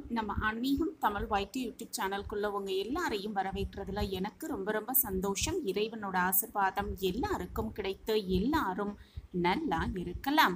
நம்ம ஆன்மீகம் தமிழ் வைட்டி யூடியூப் சேனல்குள்ள உங்க எல்லாரையும் வரவேற்கிறதுல எனக்கு ரொம்ப ரொம்ப சந்தோஷம் இறைவனோட ஆசிர்வாதம் எல்லாருக்கும் கிடைத்து எல்லாரும் நல்லா இருக்கலாம்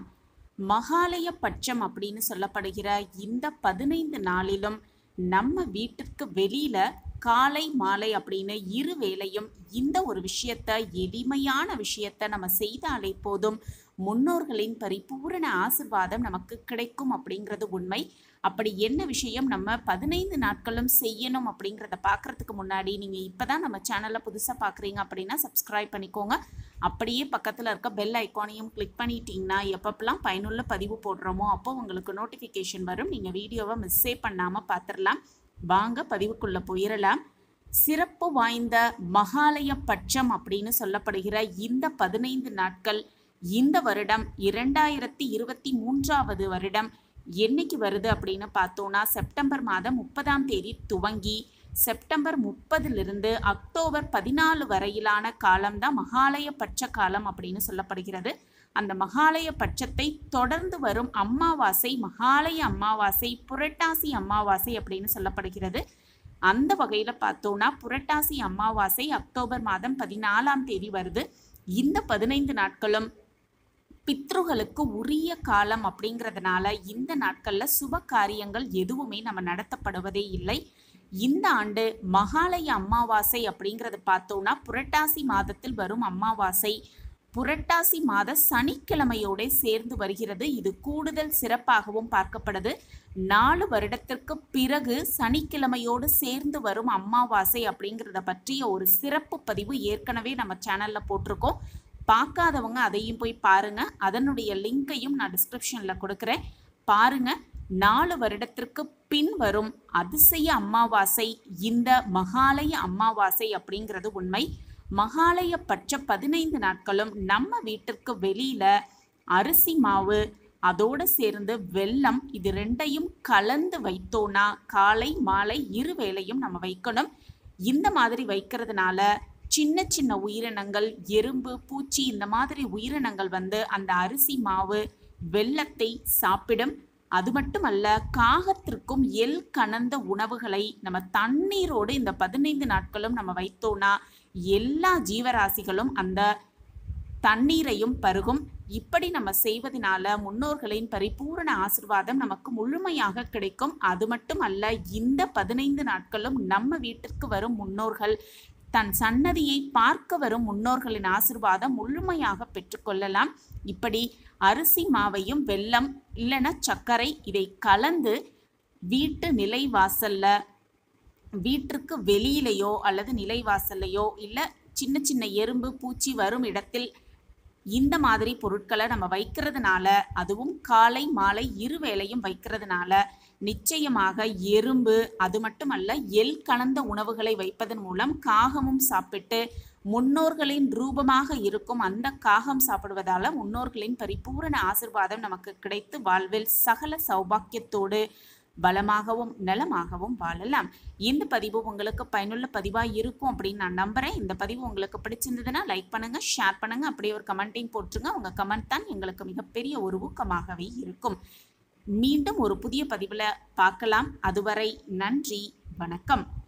மகாலய பட்சம் அப்படின்னு சொல்லப்படுகிற இந்த பதினைந்து நாளிலும் நம்ம வீட்டிற்கு வெளியில காலை மாலை அப்படின்னு இரு வேளையும் இந்த ஒரு விஷயத்த எளிமையான விஷயத்த நம்ம செய்தாலே போதும் முன்னோர்களின் பரிபூரண ஆசிர்வாதம் நமக்கு கிடைக்கும் அப்படிங்கிறது உண்மை அப்படி என்ன விஷயம் நம்ம பதினைந்து நாட்களும் செய்யணும் அப்படிங்கிறத பார்க்கறதுக்கு முன்னாடி நீங்கள் இப்போ தான் நம்ம சேனலை புதுசாக பார்க்குறீங்க அப்படின்னா சப்ஸ்கிரைப் பண்ணிக்கோங்க அப்படியே பக்கத்தில் இருக்க பெல் ஐக்கானையும் கிளிக் பண்ணிட்டீங்கன்னா எப்பப்பெல்லாம் பயனுள்ள பதிவு போடுறோமோ அப்போ உங்களுக்கு நோட்டிஃபிகேஷன் வரும் நீங்கள் வீடியோவை மிஸ்ஸே பண்ணாமல் பார்த்துடலாம் வாங்க பதிவுக்குள்ளே போயிடலாம் சிறப்பு வாய்ந்த மகாலய பட்சம் அப்படின்னு சொல்லப்படுகிற இந்த பதினைந்து நாட்கள் இந்த வருடம் இரண்டாயிரத்தி இருபத்தி மூன்றாவது வருடம் என்னைக்கு வருது அப்படின்னு பார்த்தோம்னா செப்டம்பர் மாதம் முப்பதாம் தேதி துவங்கி செப்டம்பர் முப்பதிலிருந்து அக்டோபர் பதினாலு வரையிலான காலம்தான் மகாலய பட்ச காலம் அப்படின்னு சொல்லப்படுகிறது அந்த மகாலய பட்சத்தை தொடர்ந்து வரும் அமாவாசை மகாலய அமாவாசை புரட்டாசி அமாவாசை அப்படின்னு சொல்லப்படுகிறது அந்த வகையில் பார்த்தோம்னா புரட்டாசி அமாவாசை அக்டோபர் மாதம் பதினாலாம் தேதி வருது இந்த பதினைந்து நாட்களும் பித்ருகளுக்கு உரிய காலம் அப்படிங்கிறதுனால இந்த நாட்களில் சுப காரியங்கள் எதுவுமே நம்ம நடத்தப்படுவதே இல்லை இந்த ஆண்டு மகாலய அமாவாசை அப்படிங்கிறது பார்த்தோம்னா புரட்டாசி மாதத்தில் வரும் அமாவாசை புரட்டாசி மாத சனிக்கிழமையோட சேர்ந்து வருகிறது இது கூடுதல் சிறப்பாகவும் பார்க்கப்படுது நாலு வருடத்திற்கு பிறகு சனிக்கிழமையோடு சேர்ந்து வரும் அமாவாசை அப்படிங்கிறத பற்றிய ஒரு சிறப்பு பதிவு ஏற்கனவே நம்ம சேனல்ல போட்டிருக்கோம் பார்க்காதவங்க அதையும் போய் பாருங்க அதனுடைய லிங்கையும் நான் டிஸ்கிரிப்ஷன்ல கொடுக்குறேன் பாருங்க நாலு வருடத்திற்கு பின் வரும் அதிசய அமாவாசை இந்த மகாலய அமாவாசை அப்படிங்கிறது உண்மை மகாலய பட்ச பதினைந்து நாட்களும் நம்ம வீட்டிற்கு வெளியில அரிசி மாவு அதோடு சேர்ந்து வெல்லம் இது ரெண்டையும் கலந்து வைத்தோன்னா காலை மாலை இரு வேளையும் நம்ம வைக்கணும் இந்த மாதிரி வைக்கிறதுனால சின்ன சின்ன உயிரினங்கள் எறும்பு பூச்சி இந்த மாதிரி உயிரினங்கள் வந்து அந்த அரிசி மாவு வெள்ளத்தை சாப்பிடும் அது மட்டுமல்ல காகத்திற்கும் எல் கனந்த உணவுகளை நம்ம தண்ணீரோடு இந்த பதினைந்து நாட்களும் நம்ம வைத்தோம்னா எல்லா ஜீவராசிகளும் அந்த தண்ணீரையும் பருகும் இப்படி நம்ம செய்வதனால முன்னோர்களின் பரிபூரண ஆசிர்வாதம் நமக்கு முழுமையாக கிடைக்கும் அது மட்டுமல்ல இந்த பதினைந்து நாட்களும் நம்ம வீட்டிற்கு வரும் முன்னோர்கள் தன் சன்னதியை பார்க்க வரும் முன்னோர்களின் ஆசிர்வாதம் முழுமையாக பெற்றுக்கொள்ளலாம் இப்படி அரிசி மாவையும் வெல்லம் இல்லைன்னா சர்க்கரை இதை கலந்து வீட்டு நிலைவாசல்ல வீட்டிற்கு வெளியிலையோ அல்லது நிலைவாசல்லையோ இல்லை சின்ன சின்ன எறும்பு பூச்சி வரும் இடத்தில் இந்த மாதிரி பொருட்களை நம்ம வைக்கிறதுனால அதுவும் காலை மாலை இரு வேளையும் வைக்கிறதுனால நிச்சயமாக எறும்பு அது மட்டுமல்ல எல் கலந்த உணவுகளை வைப்பதன் மூலம் காகமும் சாப்பிட்டு முன்னோர்களின் ரூபமாக இருக்கும் அந்த காகம் சாப்பிடுவதால முன்னோர்களின் பரிபூரண ஆசிர்வாதம் நமக்கு கிடைத்து வாழ்வில் சகல சௌபாக்கியத்தோடு பலமாகவும் நலமாகவும் வாழலாம் இந்த பதிவு உங்களுக்கு பயனுள்ள பதிவாக இருக்கும் அப்படின்னு நான் நம்புகிறேன் இந்த பதிவு உங்களுக்கு பிடிச்சிருந்ததுன்னா லைக் பண்ணுங்கள் ஷேர் பண்ணுங்கள் அப்படியே ஒரு கமெண்ட்டையும் போட்டுருங்க உங்கள் கமெண்ட் தான் எங்களுக்கு மிகப்பெரிய ஒரு ஊக்கமாகவே இருக்கும் மீண்டும் ஒரு புதிய பதிவில் பார்க்கலாம் அதுவரை நன்றி வணக்கம்